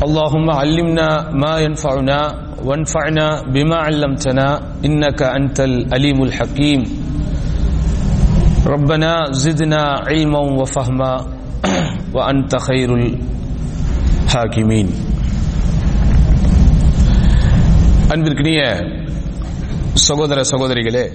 اللهم علمنا ما ينفعنا وانفعنا بما علمتنا انك انت العليم الحكيم ربنا زدنا علما وفهما وانت خير الحاكمين அன்பிற்கினிய சகோதர சகோதரிகளே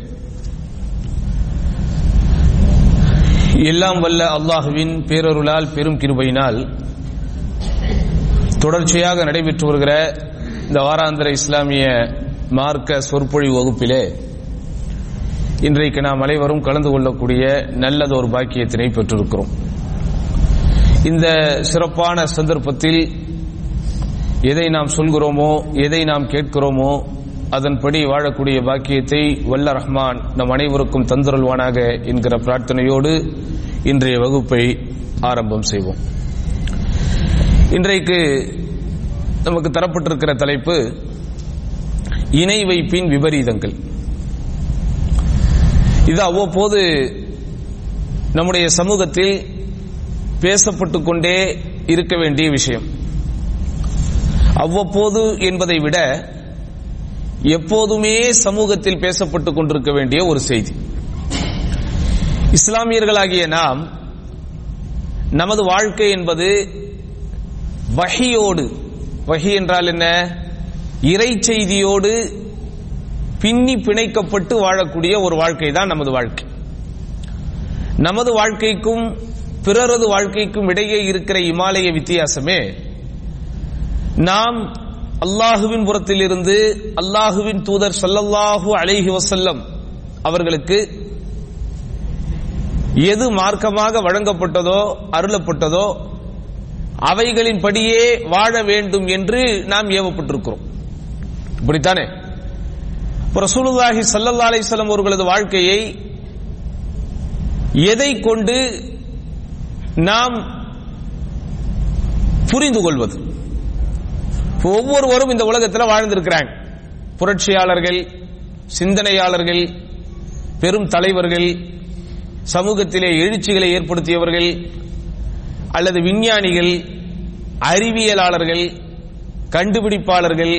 எல்லாம் வல்ல அல்லாஹுவின் பேரருளால் பெரும் கிருபையினால் தொடர்ச்சியாக நடைபெற்று வருகிற இந்த வாராந்திர இஸ்லாமிய மார்க்க சொற்பொழிவு வகுப்பிலே இன்றைக்கு நாம் அனைவரும் கலந்து கொள்ளக்கூடிய நல்லதொரு பாக்கியத்தினை பெற்றிருக்கிறோம் இந்த சிறப்பான சந்தர்ப்பத்தில் எதை நாம் சொல்கிறோமோ எதை நாம் கேட்கிறோமோ அதன்படி வாழக்கூடிய பாக்கியத்தை வல்ல ரஹ்மான் நம் அனைவருக்கும் தந்துருள்வானாக என்கிற பிரார்த்தனையோடு இன்றைய வகுப்பை ஆரம்பம் செய்வோம் இன்றைக்கு நமக்கு தரப்பட்டிருக்கிற தலைப்பு இணை வைப்பின் விபரீதங்கள் இது அவ்வப்போது நம்முடைய சமூகத்தில் பேசப்பட்டு கொண்டே இருக்க வேண்டிய விஷயம் அவ்வப்போது என்பதை விட எப்போதுமே சமூகத்தில் பேசப்பட்டு கொண்டிருக்க வேண்டிய ஒரு செய்தி இஸ்லாமியர்களாகிய நாம் நமது வாழ்க்கை என்பது வகையோடு வகி என்றால் என்ன இறை செய்தியோடு பின்னி பிணைக்கப்பட்டு வாழக்கூடிய ஒரு வாழ்க்கை தான் நமது வாழ்க்கை நமது வாழ்க்கைக்கும் பிறரது வாழ்க்கைக்கும் இடையே இருக்கிற இமாலய வித்தியாசமே நாம் அல்லாஹுவின் புறத்திலிருந்து அல்லாஹுவின் தூதர் சல்லல்லாஹு அலைஹி வசல்லம் அவர்களுக்கு எது மார்க்கமாக வழங்கப்பட்டதோ அருளப்பட்டதோ அவைகளின் படியே வாழ வேண்டும் என்று நாம் ஏவப்பட்டிருக்கிறோம் இப்படித்தானே ரசூலுல்லாஹி சல்லல்லா அலிஸ்லாம் அவர்களது வாழ்க்கையை எதை கொண்டு நாம் புரிந்து கொள்வது ஒவ்வொருவரும் இந்த உலகத்தில் வாழ்ந்திருக்கிறாங்க புரட்சியாளர்கள் சிந்தனையாளர்கள் பெரும் தலைவர்கள் சமூகத்திலே எழுச்சிகளை ஏற்படுத்தியவர்கள் அல்லது விஞ்ஞானிகள் அறிவியலாளர்கள் கண்டுபிடிப்பாளர்கள்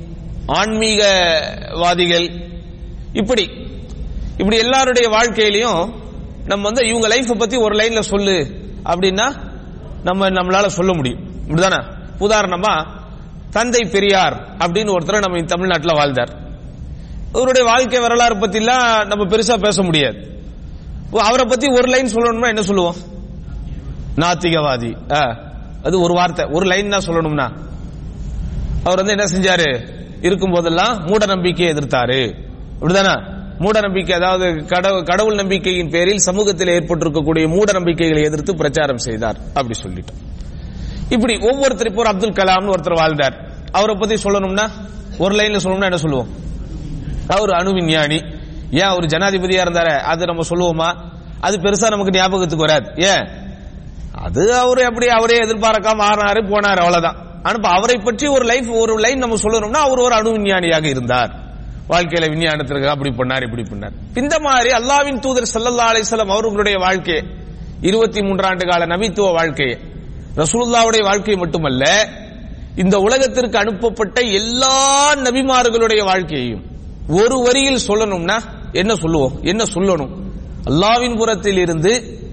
ஆன்மீகவாதிகள் இப்படி இப்படி எல்லாருடைய வாழ்க்கையிலையும் நம்ம வந்து இவங்க லைஃப் பத்தி ஒரு லைன்ல சொல்லு அப்படின்னா நம்ம நம்மளால சொல்ல முடியும் இப்படிதானே உதாரணமா தந்தை பெரியார் அப்படின்னு ஒருத்தர் நம்ம தமிழ்நாட்டில் வாழ்ந்தார் அவருடைய வாழ்க்கை வரலாறு பத்திலாம் நம்ம பெருசா பேச முடியாது அவரை பத்தி ஒரு லைன் சொல்லணும்னா என்ன சொல்லுவோம் நாத்திகவாதி அது ஒரு வார்த்தை ஒரு லைன் தான் சொல்லணும்னா அவர் வந்து என்ன செஞ்சாரு இருக்கும் போதெல்லாம் மூட நம்பிக்கையை எதிர்த்தாரு அப்படிதானே மூட நம்பிக்கை அதாவது கடவுள் நம்பிக்கையின் பேரில் சமூகத்தில் ஏற்பட்டிருக்கக்கூடிய மூட நம்பிக்கைகளை எதிர்த்து பிரச்சாரம் செய்தார் அப்படி சொல்லிட்டோம் இப்படி ஒவ்வொருத்தர் இப்போ அப்துல் கலாம்னு ஒருத்தர் வாழ்ந்தார் அவரை பத்தி சொல்லணும்னா ஒரு லைன்ல சொல்லணும்னா என்ன சொல்லுவோம் அவர் அணு விஞ்ஞானி ஏன் அவர் ஜனாதிபதியா இருந்தாரு அது நம்ம சொல்லுவோமா அது பெருசா நமக்கு ஞாபகத்துக்கு வராது ஏன் அது அவரு அப்படி அவரே எதிர்பார்க்காம ஆறினாரு போனாரு அவ்வளவுதான் ஆனா அவரை பற்றி ஒரு லைஃப் ஒரு லைன் நம்ம சொல்லணும்னா அவர் ஒரு அணு விஞ்ஞானியாக இருந்தார் வாழ்க்கையில விஞ்ஞானத்திற்கு அப்படி பண்ணார் இப்படி பண்ணார் இந்த மாதிரி அல்லாவின் தூதர் சல்லல்லா அலிஸ்லாம் அவர்களுடைய வாழ்க்கையை இருபத்தி மூன்றாண்டு கால நபித்துவ வாழ்க்கையை ரசூலுல்லாவுடைய வாழ்க்கை மட்டுமல்ல இந்த உலகத்திற்கு அனுப்பப்பட்ட எல்லா நபிமார்களுடைய வாழ்க்கையையும் ஒரு வரியில் சொல்லணும்னா என்ன சொல்லுவோம் என்ன சொல்லணும் அல்லாவின் புறத்தில் இருந்து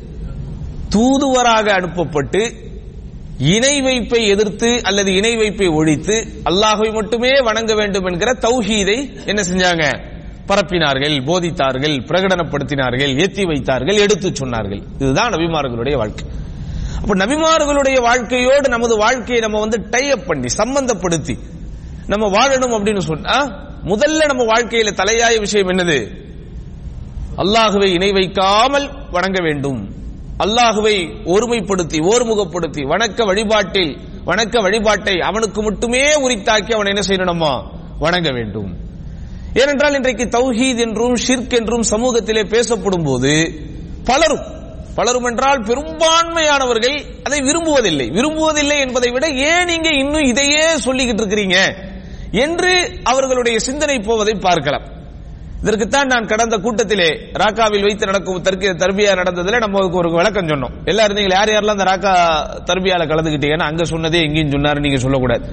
தூதுவராக அனுப்பப்பட்டு இணை வைப்பை எதிர்த்து அல்லது இணை வைப்பை ஒழித்து அல்லாஹை மட்டுமே வணங்க வேண்டும் என்கிற தௌஹீதை என்ன செஞ்சாங்க பரப்பினார்கள் போதித்தார்கள் பிரகடனப்படுத்தினார்கள் ஏத்தி வைத்தார்கள் எடுத்து சொன்னார்கள் இதுதான் நபிமார்களுடைய வாழ்க்கை அப்ப நபிமார்களுடைய வாழ்க்கையோடு நமது வாழ்க்கையை நம்ம வந்து டை அப் பண்ணி சம்பந்தப்படுத்தி நம்ம வாழணும் அப்படின்னு சொன்னா முதல்ல நம்ம வாழ்க்கையில தலையாய விஷயம் என்னது அல்லாஹுவை இணை வைக்காமல் வணங்க வேண்டும் அல்லாஹுவை ஒருமைப்படுத்தி ஓர்முகப்படுத்தி வணக்க வழிபாட்டில் வணக்க வழிபாட்டை அவனுக்கு மட்டுமே உரித்தாக்கி அவன் என்ன செய்யணுமா வணங்க வேண்டும் ஏனென்றால் இன்றைக்கு தௌஹீத் என்றும் ஷிர்க் என்றும் சமூகத்திலே பேசப்படும் போது பலரும் பலரும் என்றால் பெரும்பான்மையானவர்கள் அதை விரும்புவதில்லை விரும்புவதில்லை என்பதை விட ஏன் நீங்க இன்னும் இதையே சொல்லிக்கிட்டு இருக்கிறீங்க என்று அவர்களுடைய சிந்தனை போவதை பார்க்கலாம் இதற்குத்தான் நான் கடந்த கூட்டத்திலே ராக்காவில் வைத்து நடக்கும் தர்க்க தர்பியா நடந்ததுல நம்ம ஒரு விளக்கம் சொன்னோம் எல்லாரும் நீங்க யார் யாரெல்லாம் அந்த ராக்கா தர்பியால கலந்துக்கிட்டீங்கன்னா அங்க சொன்னதே எங்கேயும் சொன்னாரு நீங்க சொல்லக்கூடாது